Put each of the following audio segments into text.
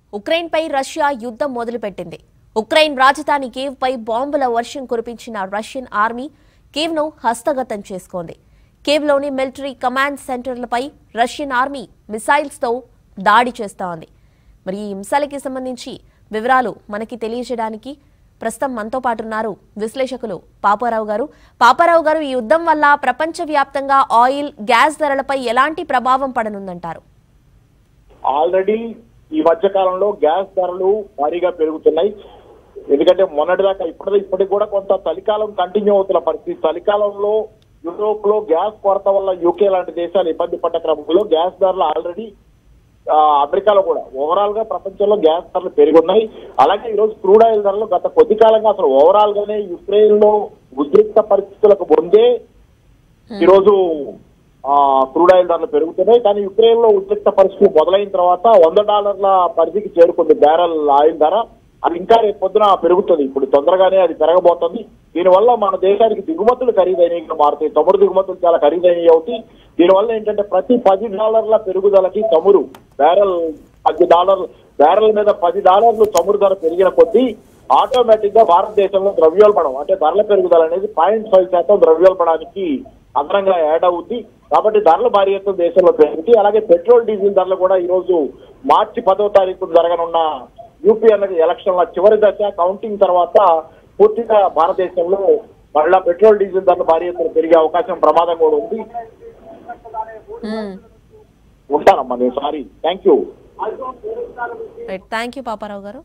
ఉక్రెయిన్పై Russia యుద్ధం మొదలుపెట్టింది Ukraine రాజధాని కీవ్పై బాంబుల వర్షం కురిపించిన రష్యన్ ఆర్మీ కీవ్ను హస్తగతం చేసుకుంది కీవ్లోని మిలిటరీ కమాండ్ సెంటర్లపై రష్యన్ ఆర్మీ మిసైల్స్తో దాడి చేస్తోంది మరి ఈ అంశాలకి సంబంధించి వివరాలు మనకి తెలియజేయడానికి ప్రస్తుతం మనతో పాటు ఉన్నారు విశ్లేషకులు పాపారావు గారు పాపారావు గారు ఈ యుద్ధం వల్ల ప్రపంచవ్యాప్తంగా ఆయిల్ గ్యాస్ ధరలపై ఎలాంటి ప్రభావం పడనుందంటారు ఆల్రెడీ ఈ మధ్య కాలంలో గ్యాస్ ధరలు భారీగా పెరుగుతున్నాయి ఎందుకంటే మొన్నటిదాకా ఇప్పటి ఇప్పటికి కూడా కొంత చలికాలం కంటిన్యూ అవుతున్న పరిస్థితి చలికాలంలో యూరోప్ లో గ్యాస్ కొరత వల్ల యూకే లాంటి దేశాలు ఇబ్బంది పడ్డ క్రమంలో గ్యాస్ ధరలు ఆల్రెడీ ఆ, అమెరికాలో కూడా ఓవరాల్ గా ప్రపంచంలో గ్యాస్ ధరలు పెరుగున్నాయి అలాగే ఈ రోజు క్రూడ్ ఆయిల్ ధరలు గత కొద్ది కాలంగా అసలు ఓవరాల్ గానే యుక్రెయిన్ లో ఉద్రిక్త పరిస్థితులకు ముందే ఈ రోజు ఆ క్రూడ్ ఆయిల్ ధరలు పెరుగుతున్నాయి కానీ యుక్రెయిన్ లో ఉద్రిక్త పరిస్థితి మొదలైన తర్వాత వంద డాలర్ల పరిధికి చేరుకుంది బ్యారెల్ ఆయిల్ ధర అది ఇంకా రేపు పొద్దున పెరుగుతుంది ఇప్పుడు తొందరగానే అది పెరగబోతుంది దీనివల్ల మన దేశానికి దిగుమతులు ఖరీదైనవిగా మారుతాయి చమురు దిగుమతులు చాలా ఖరీదైనవి అవుతాయి దీనివల్ల ఏంటంటే ప్రతి పది డాలర్ల పెరుగుదలకి చమురు బ్యారెల్ పది డాలర్లు బ్యారెల్ మీద పది డాలర్లు చమురు ధర పెరిగిన కొద్దీ ఆటోమేటిక్ గా భారతదేశంలో ద్రవ్యోల్బణం అంటే ధరల పెరుగుదల అనేది పాయింట్ ఫైవ్ శాతం ద్రవ్యోల్బణానికి అదనంగా యాడ్ అవుద్ది కాబట్టి ధరలు భారీ ఎత్తున దేశంలో పెరుగుతాయి అలాగే పెట్రోల్ డీజిల్ ధరలు కూడా ఈ రోజు మార్చి పదో తారీఖు జరగనున్న యూపీ అనేది ఎలక్షన్ల చివరి దశ కౌంటింగ్ తర్వాత పూర్తిగా భారతదేశంలో మళ్ళా పెట్రోల్ డీజిల్ ధరలు భారీ ఎత్తున పెరిగే అవకాశం ప్రమాదం కూడా ఉంది మ్మ్. ఉంటానమ్మా నేను sorry thank you right thank you Paparao garu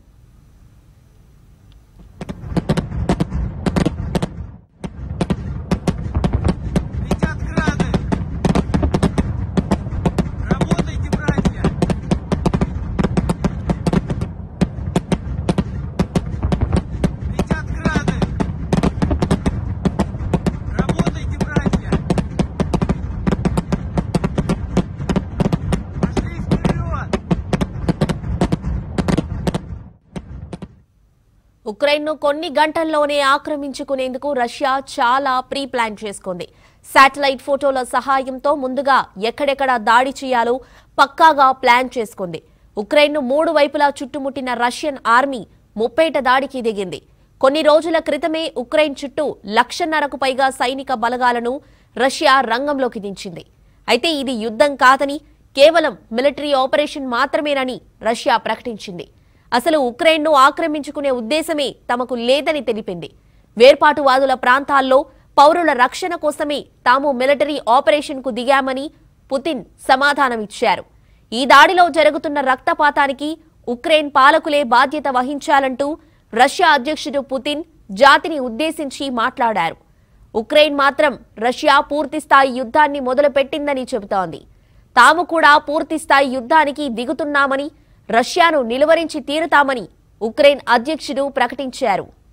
Летят грады! Работайте, братья! Летят грады! Работайте, братья! Пошли вперед! ఉక్రెయిన్ను కొన్ని గంటల్లోనే ఆక్రమించుకునేందుకు రష్యా చాలా ప్రీ ప్లాన్ చేసుకుంది శాటిలైట్ ఫోటోల సహాయంతో ముందుగా ఎక్కడెక్కడ దాడి చేయాలో పక్కాగా ప్లాన్ చేసుకుంది ఉక్రెయిన్ను మూడు వైపులా చుట్టుముట్టిన రష్యన్ ఆర్మీ ముప్పేట దాడికి దిగింది కొన్ని రోజుల క్రితమే ఉక్రెయిన్ చుట్టూ లక్షన్నరకు పైగా సైనిక బలగాలను రష్యా రంగంలోకి దించింది అయితే ఇది యుద్ధం కాదని కేవలం మిలిటరీ ఆపరేషన్ మాత్రమేనని రష్యా ప్రకటించింది అసలు ఉక్రెయిన్ను ఆక్రమించుకునే ఉద్దేశమే తమకు లేదని తెలిపింది వేర్పాటువాదుల ప్రాంతాల్లో పౌరుల రక్షణ కోసమే తాము మిలిటరీ ఆపరేషన్కు దిగామని పుతిన్ సమాధానమిచ్చారు ఈ దాడిలో జరుగుతున్న రక్తపాతానికి ఉక్రెయిన్ పాలకులే బాధ్యత వహించాలంటూ రష్యా అధ్యక్షుడు పుతిన్ జాతిని ఉద్దేశించి మాట్లాడారు ఉక్రెయిన్ మాత్రం రష్యా పూర్తిస్థాయి యుద్ధాన్ని మొదలుపెట్టిందని చెబుతోంది తాము కూడా పూర్తిస్థాయి యుద్ధానికి దిగుతున్నామని రష్యాను నిలువరించి తీరుతామని ఉక్రెయిన్ అధ్యక్షుడు ప్రకటించారు